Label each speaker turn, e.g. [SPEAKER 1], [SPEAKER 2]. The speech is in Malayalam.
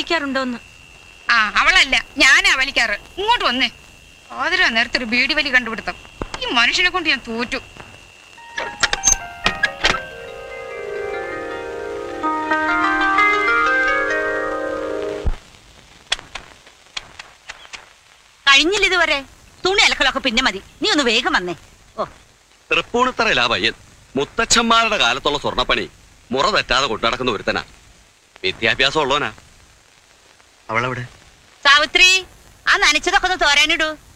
[SPEAKER 1] വലിക്കാറുണ്ടോന്ന്
[SPEAKER 2] ആ അവളല്ല ഞാനാ വലിക്കാറ് ഇങ്ങോട്ട് വന്നേ ആതിരാ നേരത്തെ ഒരു ബീഡി വലി കണ്ടുപിടുത്തം ഈ മനുഷ്യനെ കൊണ്ട് ഞാൻ തോറ്റു
[SPEAKER 3] കഴിഞ്ഞില്ല ഇതുവരെ തുണി അലക്കലൊക്കെ പിന്നെ മതി നീ ഒന്ന് വേഗം വന്നേ ഓ
[SPEAKER 4] തൃപ്പൂണിത്തറയിലാ പയ്യൻ മുത്തച്ഛന്മാരുടെ കാലത്തുള്ള സ്വർണ്ണപ്പണി മുറ തെറ്റാതെ കൊണ്ടു നടക്കുന്ന ഒരുത്തനാ വിദ്യാഭ്യാസം ഉള്ളവനാ അവളെവിടെ
[SPEAKER 3] സാവിത്രി ആ നനച്ചതൊക്കെ ഒന്ന് തോരാനിടൂ